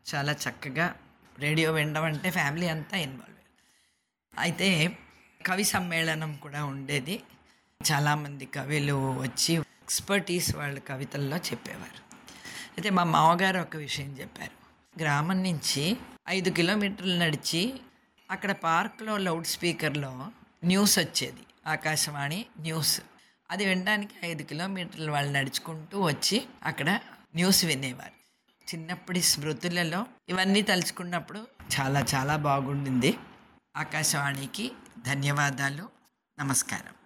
చాలా చక్కగా రేడియో వినడం అంటే ఫ్యామిలీ అంతా ఇన్వాల్వ్ అయితే కవి సమ్మేళనం కూడా ఉండేది చాలామంది కవులు వచ్చి ఎక్స్పర్టీస్ వాళ్ళ కవితల్లో చెప్పేవారు అయితే మా మామగారు ఒక విషయం చెప్పారు గ్రామం నుంచి ఐదు కిలోమీటర్లు నడిచి అక్కడ పార్క్లో లౌడ్ స్పీకర్లో న్యూస్ వచ్చేది ఆకాశవాణి న్యూస్ అది వినడానికి ఐదు కిలోమీటర్లు వాళ్ళు నడుచుకుంటూ వచ్చి అక్కడ న్యూస్ వినేవారు చిన్నప్పటి స్మృతులలో ఇవన్నీ తలుచుకున్నప్పుడు చాలా చాలా బాగుండింది ఆకాశవాణికి ధన్యవాదాలు నమస్కారం